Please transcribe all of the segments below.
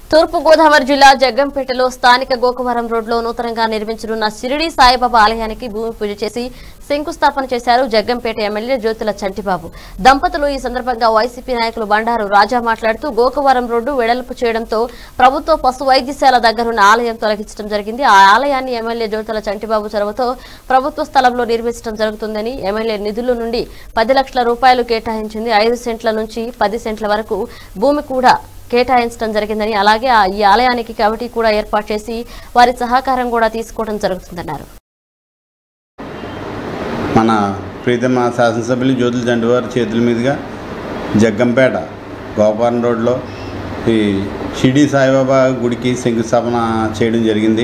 తూర్పు గోదావరి జిల్లా జగ్గంపేటలో స్థానిక గోకవరం రోడ్లో నూతనంగా నిర్మించనున్న షిరిడి సాయిబాబా ఆలయానికి భూమి పూజ చేసి శంకుస్థాపన చేశారు జగ్గంపేట ఎమ్మెల్యే జ్యోతుల చంటిబాబు దంపతులు ఈ సందర్భంగా వైసీపీ నాయకులు బండారు రాజా మాట్లాడుతూ గోకవరం రోడ్డు వెడల్పు చేయడంతో ప్రభుత్వ పశు వైద్యశాల దగ్గరున్న ఆలయం తొలగించడం జరిగింది ఆ ఆలయాన్ని ఎమ్మెల్యే జ్యోతుల చంటిబాబు చొరవతో ప్రభుత్వ స్థలంలో నిర్మించడం జరుగుతుందని ఎమ్మెల్యే నిధుల నుండి పది లక్షల రూపాయలు కేటాయించింది ఐదు సెంట్ల నుంచి పది సెంట్ల వరకు భూమి కూడా కేటాయించడం జరిగిందని అలాగే ఆ- ఈ ఆలయానికి కమిటీ కూడా ఏర్పాటు చేసి వారి సహకారం కూడా తీసుకోవడం జరుగుతుందన్నారు మన ప్రీతమ శాసనసభ్యులు జ్యోతుల చంటివారి చేతుల మీదుగా జగ్గంపేట గోపాలం రోడ్లో ఈ షిరిడి సాయిబాబా గుడికి శంకుస్థాపన చేయడం జరిగింది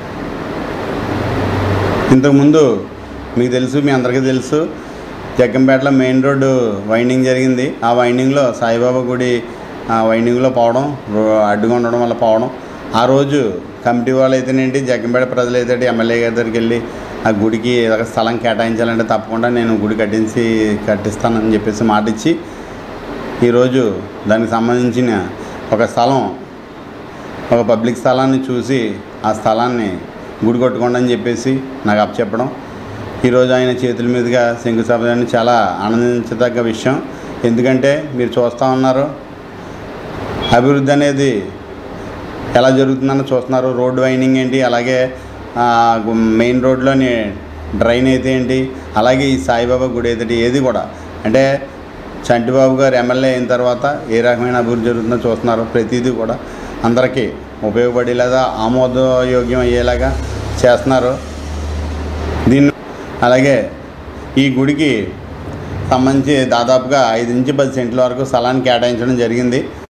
ఇంతకుముందు మీకు తెలుసు మీ అందరికీ తెలుసు జగ్గంపేటలో మెయిన్ రోడ్డు వైండింగ్ జరిగింది ఆ వైండింగ్లో సాయిబాబా గుడి ఆ వైండింగ్లో పోవడం రో- అడ్డుగా ఉండడం వల్ల పోవడం ఆ రోజు కమిటీ వాళ్ళు అయితేనేంటి జగ్గంపేట ప్రజలు అయితే ఎమ్మెల్యే గారి దగ్గరికి వెళ్ళి ఆ గుడికి ఏదో స్థలం కేటాయించాలంటే తప్పకుండా నేను గుడి కట్టించి కట్టిస్తానని చెప్పేసి మాట ఇచ్చి ఈరోజు దానికి సంబంధించిన ఒక స్థలం ఒక పబ్లిక్ స్థలాన్ని చూసి ఆ స్థలాన్ని గుడి కొట్టుకోండి అని చెప్పేసి నాకు అప్పచెప్పడం ఈరోజు ఆయన చేతుల మీదుగా శంకుస్థాపన చాలా ఆనందించదగ్గ విషయం ఎందుకంటే మీరు చూస్తూ ఉన్నారు అభివృద్ధి అనేది ఎలా జరుగుతుందని చూస్తున్నారు రోడ్డు వైండింగ్ ఏంటి అలాగే ఆ, మెయిన్ రోడ్లోని డ్రైన్ అయితే ఏంటి అలాగే ఈ సాయిబాబా గుడి అయితే ఏది కూడా అంటే చంటిబాబు గారు ఎమ్మెల్యే అయిన తర్వాత ఏ రకమైన అభివృద్ధి జరుగుతుందో చూస్తున్నారు ప్రతిదీ కూడా అందరికీ ఉపయోగపడేలాగా ఆమోదయోగ్యం అయ్యేలాగా చేస్తున్నారు దీన్ని అలాగే ఈ గుడికి సంబంధించి దాదాపుగా ఐదు నుంచి పది సెంట్ల వరకు స్థలాన్ని కేటాయించడం జరిగింది